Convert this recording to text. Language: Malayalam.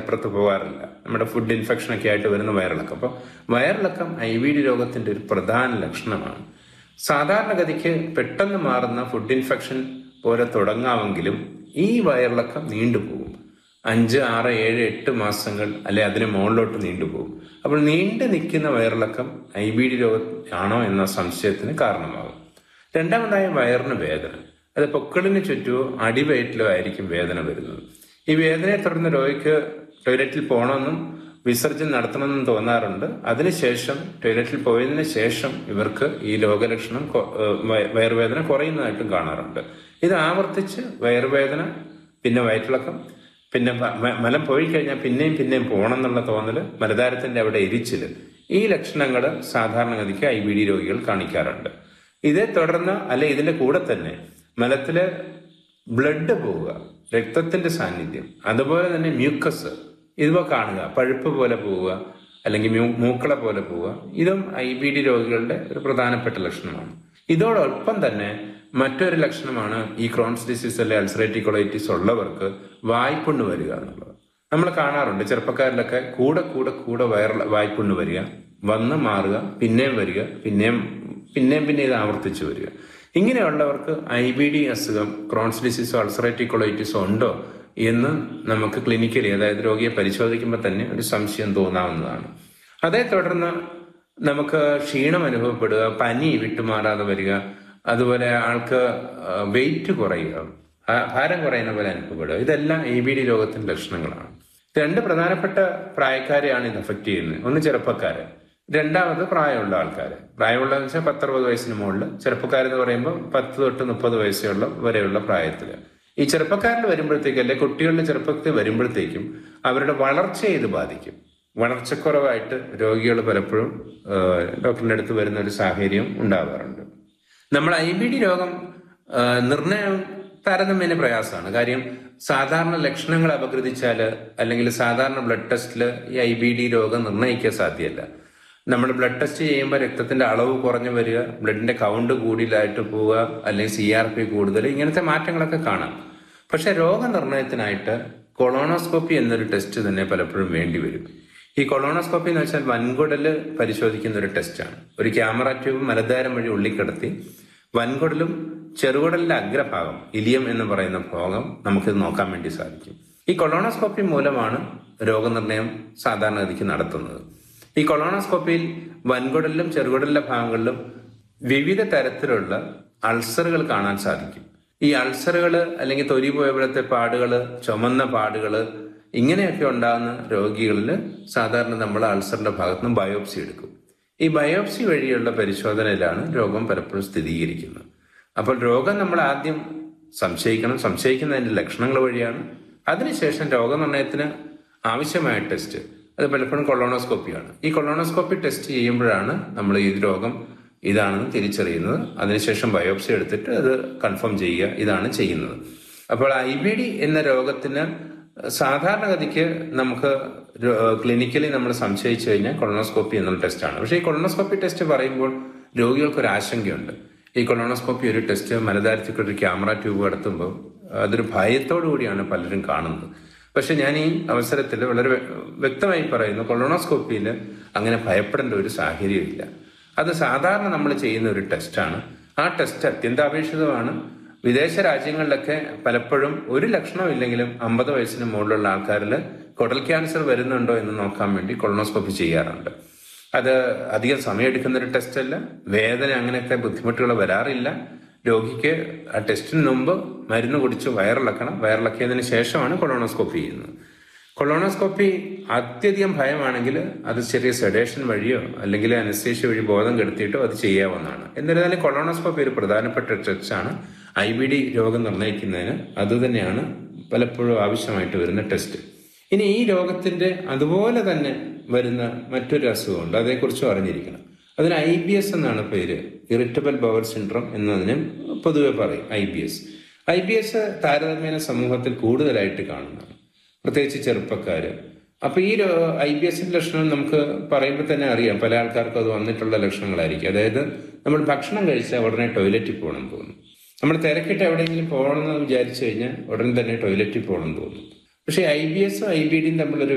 അപ്പുറത്ത് പോകാറില്ല നമ്മുടെ ഫുഡ് ഇൻഫെക്ഷൻ ഒക്കെ ആയിട്ട് വരുന്ന വയറിളക്കം അപ്പോൾ വയറിളക്കം ഐ ബി ഡി രോഗത്തിന്റെ ഒരു പ്രധാന ലക്ഷണമാണ് സാധാരണഗതിക്ക് പെട്ടെന്ന് മാറുന്ന ഫുഡ് ഇൻഫെക്ഷൻ പോലെ തുടങ്ങാമെങ്കിലും ഈ വയറിളക്കം നീണ്ടുപോകും അഞ്ച് ആറ് ഏഴ് എട്ട് മാസങ്ങൾ അല്ലെ അതിന് മുകളിലോട്ട് നീണ്ടുപോകും അപ്പോൾ നീണ്ടു നിൽക്കുന്ന വയറിളക്കം ഐ ബി ഡി രോഗം ആണോ എന്ന സംശയത്തിന് കാരണമാകും രണ്ടാമതായി വയറിന് വേദന അത് പൊക്കിളിന് ചുറ്റുമോ അടിവയറ്റിലോ ആയിരിക്കും വേദന വരുന്നത് ഈ വേദനയെ തുടർന്ന് രോഗിക്ക് ടോയ്ലറ്റിൽ പോകണമെന്നും വിസർജനം നടത്തണമെന്നും തോന്നാറുണ്ട് അതിനുശേഷം ടോയ്ലറ്റിൽ പോയതിനു ശേഷം ഇവർക്ക് ഈ രോഗലക്ഷണം കൊ- ഏഹ് വയ- വയറുവേദന കുറയുന്നതായിട്ടും കാണാറുണ്ട് ഇത് ആവർത്തിച്ച് വയറുവേദന പിന്നെ വയറ്റിളക്കം പിന്നെ പ- മ- മലം പോയി കഴിഞ്ഞാൽ പിന്നെയും പിന്നെയും പോകണം എന്നുള്ള തോന്നല് മലതാരത്തിന്റെ അവിടെ എരിച്ചില് ഈ ലക്ഷണങ്ങൾ സാധാരണഗതിക്ക് ഐ ബി ഡി രോഗികൾ കാണിക്കാറുണ്ട് ഇതേ തുടർന്ന് അല്ലെ ഇതിന്റെ കൂടെ തന്നെ മലത്തില് ബ്ലഡ് പോവുക രക്തത്തിന്റെ സാന്നിധ്യം അതുപോലെ തന്നെ മ്യൂക്കസ് ഇവ കാണുക പഴുപ്പ് പോലെ പോവുക അല്ലെങ്കിൽ മ്യൂ- മൂക്കള പോലെ പോവുക ഇതും ഐ ബി ഡി രോഗികളുടെ ഒരു പ്രധാനപ്പെട്ട ലക്ഷണമാണ് ഇതോടൊപ്പം തന്നെ മറ്റൊരു ലക്ഷണമാണ് ഈ ക്രോൺസ് ഡിസീസ് അല്ലെ അൾസറേറ്റീവ് കൊളൈറ്റിസ് ഉള്ളവർക്ക് വായ്പുണ്ണ് വരിക എന്നുള്ളത് നമ്മൾ കാണാറുണ്ട് ചെറുപ്പക്കാരിലൊക്കെ കൂടെ കൂടെ കൂടെ വയർ വായ്പുണ്ണ് വരിക വന്ന് മാറുക പിന്നെയും വരിക പിന്നെയും പിന്നെയും പിന്നെ ഇത് ആവർത്തിച്ചു വരിക ഇങ്ങനെയുള്ളവർക്ക് ഐ ബി ഡി അസുഖം ക്രോൺസ് ഡിസീസോ അൾസറേറ്റീവ് കൊളൈറ്റിസോ ഉണ്ടോ എന്ന് നമുക്ക് ക്ലിനിക്കലി അതായത് രോഗിയെ പരിശോധിക്കുമ്പോൾ തന്നെ ഒരു സംശയം തോന്നാവുന്നതാണ് അതേ തുടർന്ന് നമുക്ക് ക്ഷീണം അനുഭവപ്പെടുക പനി വിട്ടുമാറാതെ വരിക അതുപോലെ ആൾക്ക് വെയിറ്റ് കുറയുക ഭാ- ഭാരം കുറയുന്ന പോലെ അനുഭവപ്പെടുക ഇതെല്ലാം എ ബി ഡി രോഗത്തിന്റെ ലക്ഷണങ്ങളാണ് രണ്ട് പ്രധാനപ്പെട്ട പ്രായക്കാരെയാണ് ഇത് എഫക്ട് ചെയ്യുന്നത് ഒന്ന് ചെറുപ്പക്കാര് രണ്ടാമത് പ്രായമുള്ള ആൾക്കാർ പ്രായമുള്ളതെന്ന് വെച്ചാൽ പത്തറുപത് വയസ്സിന് മുകളിൽ ചെറുപ്പക്കാരെന്ന് പറയുമ്പോൾ പത്ത് തൊട്ട് മുപ്പത് വയസ്സുള്ള വരെയുള്ള പ്രായത്തിൽ ഈ ചെറുപ്പക്കാരിൽ വരുമ്പോഴത്തേക്കും അല്ലെ കുട്ടികളുടെ ചെറുപ്പത്തിൽ വരുമ്പോഴത്തേക്കും അവരുടെ വളർച്ചയെ ഇത് ബാധിക്കും വളർച്ചക്കുറവായിട്ട് രോഗികൾ പലപ്പോഴും ആ, ഡോക്ടറിന്റെ അടുത്ത് വരുന്ന ഒരു സാഹചര്യം ഉണ്ടാവാറുണ്ട് നമ്മൾ ഐ ബി ഡി രോഗം ആ, നിർണയം താരതമ്യേന പ്രയാസമാണ് കാര്യം സാധാരണ ലക്ഷണങ്ങൾ അപഗ്രഥിച്ചാൽ അല്ലെങ്കിൽ സാധാരണ ബ്ലഡ് ടെസ്റ്റിൽ ഈ ഐ ബി ഡി രോഗം നിർണ്ണയിക്കാൻ സാധ്യമല്ല നമ്മൾ ബ്ലഡ് ടെസ്റ്റ് ചെയ്യുമ്പോൾ രക്തത്തിന്റെ അളവ് കുറഞ്ഞു വരിക ബ്ലഡിന്റെ കൗണ്ട് കൂടുതലായിട്ട് പോവുക അല്ലെങ്കിൽ സി ആർ പി കൂടുതൽ ഇങ്ങനത്തെ മാറ്റങ്ങളൊക്കെ കാണാം പക്ഷെ രോഗനിർണയത്തിനായിട്ട് കൊളോണോസ്കോപ്പി എന്നൊരു ടെസ്റ്റ് തന്നെ പലപ്പോഴും വേണ്ടി വരും ഈ കൊളോണോസ്കോപ്പി എന്ന് വെച്ചാൽ വൻകുടല് പരിശോധിക്കുന്ന ഒരു ടെസ്റ്റാണ് ഒരു ക്യാമറ ട്യൂബ് മലദ്വാരം വഴി ഉള്ളിക്കിടത്തി വൻകുടലും ചെറുകുടലിന്റെ അഗ്രഭാഗം ഇലിയം എന്ന് പറയുന്ന ഭാഗം നമുക്കിത് നോക്കാൻ വേണ്ടി സാധിക്കും ഈ കൊളോണോസ്കോപ്പി മൂലമാണ് രോഗനിർണയം സാധാരണഗതിക്ക് നടത്തുന്നത് ഈ കൊളോണോസ്കോപ്പിയിൽ വൻകുടലിലും ചെറുകുടലിലെ ഭാഗങ്ങളിലും വിവിധ തരത്തിലുള്ള അൾസറുകൾ കാണാൻ സാധിക്കും ഈ അൾസറുകൾ അല്ലെങ്കിൽ തൊലി പോയപ്പോഴത്തെ പാടുകള് ചുമന്ന പാടുകള് ഇങ്ങനെയൊക്കെ ഉണ്ടാകുന്ന രോഗികളിൽ സാധാരണ നമ്മൾ അൾസറിന്റെ ഭാഗത്തുനിന്ന് ബയോപ്സി എടുക്കും ഈ ബയോപ്സി വഴിയുള്ള പരിശോധനയിലാണ് രോഗം പലപ്പോഴും സ്ഥിരീകരിക്കുന്നത് അപ്പോൾ രോഗം നമ്മൾ ആദ്യം സംശയിക്കണം സംശയിക്കുന്നതിന്റെ ലക്ഷണങ്ങൾ വഴിയാണ് അതിനുശേഷം രോഗനിർണയത്തിന് ആവശ്യമായ ടെസ്റ്റ് അത് പലപ്പോഴും കൊളോണോസ്കോപ്പിയാണ് ഈ കൊളോണോസ്കോപ്പി ടെസ്റ്റ് ചെയ്യുമ്പോഴാണ് നമ്മൾ ഈ രോഗം ഇതാണെന്ന് തിരിച്ചറിയുന്നത് അതിനുശേഷം ബയോപ്സി എടുത്തിട്ട് അത് കൺഫേം ചെയ്യുക ഇതാണ് ചെയ്യുന്നത് അപ്പോൾ ഐ ബി ഡി എന്ന രോഗത്തിന് സാധാരണഗതിക്ക് നമുക്ക് ക്ലിനിക്കലി നമ്മൾ സംശയിച്ചു കഴിഞ്ഞാൽ കൊളോണോസ്കോപ്പി എന്നുള്ള ടെസ്റ്റാണ് പക്ഷേ ഈ കൊളോണോസ്കോപ്പി ടെസ്റ്റ് പറയുമ്പോൾ രോഗികൾക്ക് ഒരു ആശങ്കയുണ്ട് ഈ കൊളോണോസ്കോപ്പി ഒരു ടെസ്റ്റ് മലതാരത്തിൽ ഒരു ക്യാമറ ട്യൂബ് കടത്തുമ്പോൾ അതൊരു ഭയത്തോടു കൂടിയാണ് പലരും കാണുന്നത് പക്ഷെ ഞാൻ ഈ അവസരത്തിൽ വളരെ വ്യ- വ്യക്തമായി പറയുന്നു കൊളോണോസ്കോപ്പിയിൽ അങ്ങനെ ഭയപ്പെടേണ്ട ഒരു സാഹചര്യമില്ല അത് സാധാരണ നമ്മൾ ചെയ്യുന്ന ഒരു ടെസ്റ്റാണ് ആ ടെസ്റ്റ് അത്യന്താപേക്ഷിതമാണ് വിദേശ രാജ്യങ്ങളിലൊക്കെ പലപ്പോഴും ഒരു ലക്ഷണവും ഇല്ലെങ്കിലും അമ്പത് വയസ്സിന് മുകളിലുള്ള ആൾക്കാരിൽ കുടൽ ക്യാൻസർ വരുന്നുണ്ടോ എന്ന് നോക്കാൻ വേണ്ടി കൊളോണോസ്കോപ്പി ചെയ്യാറുണ്ട് അത് അധികം സമയമെടുക്കുന്ന ഒരു ടെസ്റ്റ് അല്ല വേദന അങ്ങനത്തെ ബുദ്ധിമുട്ടുകൾ വരാറില്ല രോഗിക്ക് ആ ടെസ്റ്റിന് മുമ്പ് മരുന്ന് കുടിച്ച് വയറിളക്കണം വയറിളക്കിയതിന് ശേഷമാണ് കൊളോണോസ്കോപ്പി ചെയ്യുന്നത് കൊളോണോസ്കോപ്പി അത്യധികം ഭയമാണെങ്കിൽ അത് ചെറിയ സെഡേഷൻ വഴിയോ അല്ലെങ്കിൽ അനസ്തേഷ്യ വഴി ബോധം കെടുത്തിയിട്ടോ അത് ചെയ്യാവുന്നതാണ് എന്നിരുന്നാലും കൊളോണോസ്കോപ്പി ഒരു പ്രധാനപ്പെട്ട ടെസ്റ്റാണ് ഐ ബി ഡി രോഗം നിർണ്ണയിക്കുന്നതിന് അതുതന്നെയാണ് പലപ്പോഴും ആവശ്യമായിട്ട് വരുന്ന ടെസ്റ്റ് ഇനി ഈ രോഗത്തിന്റെ അതുപോലെ തന്നെ വരുന്ന മറ്റൊരു അസുഖമുണ്ട് അതേക്കുറിച്ചും അറിഞ്ഞിരിക്കണം അതിന് ഐ ബി എസ് എന്നാണ് പേര് ഇറിറ്റബിൾ ബവർ സിൻഡ്രോം എന്നതിന് പൊതുവെ പറയും I B S I B S താരതമ്യേന സമൂഹത്തിൽ കൂടുതലായിട്ട് കാണുന്നതാണ് പ്രത്യേകിച്ച് ചെറുപ്പക്കാര് അപ്പൊ ഈ ഐ ബി എസിന്റെ ലക്ഷണം നമുക്ക് പറയുമ്പോൾ തന്നെ അറിയാം പല ആൾക്കാർക്കും അത് വന്നിട്ടുള്ള ലക്ഷണങ്ങളായിരിക്കും അതായത് നമ്മൾ ഭക്ഷണം കഴിച്ചാൽ ഉടനെ ടോയ്ലറ്റിൽ പോകണം എന്ന് തോന്നും നമ്മൾ തിരക്കിട്ട് എവിടെയെങ്കിലും പോകണമെന്ന് വിചാരിച്ചു കഴിഞ്ഞാൽ ഉടൻ തന്നെ ടോയ്ലറ്റിൽ പോകണം എന്ന് തോന്നും പക്ഷേ ഐ ബി എസും ഐ ബി ഡിയും തമ്മിലൊരു